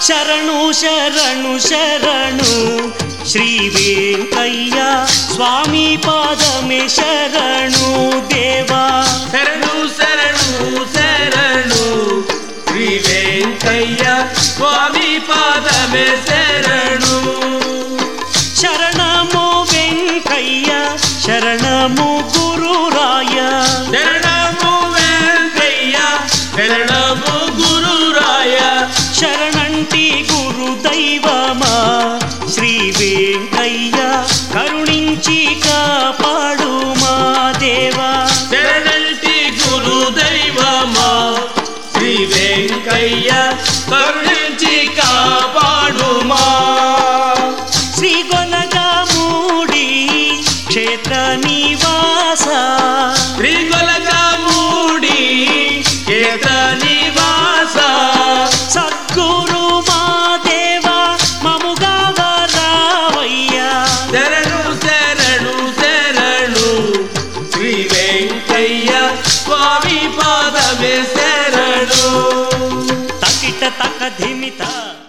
శరణు శరణు శరణు శ్రీ వెంకయ్య స్వామి పాదమే శరణు దేవా శరణు శరణు శరణు శ్రీ వెంకయ్య స్వామి పాదమే శరణు శరణము వెంకయ్య శరణము గురురాయ శరణము వెంకయ్య శరణము గురురాయ శరణంటి గురు దైవమా శ్రీ వెంకయ్య కరుణించి కాపాడు మా దేవా శరణంటి గురు దైవమా శ్రీ వెంకయ్య కరుణించి కాపాడుమా శ్రీ మూడి క్షేత్ర నివాస శ్రీగొలగమూడి కేత నివాస సద్గురు మా దేవా మముగా వరావయ్యా శరణు శరణు శరణు శ్రీ వెంకయ్య స్వామి పాదమే శరణు తకిట తక ధిమిత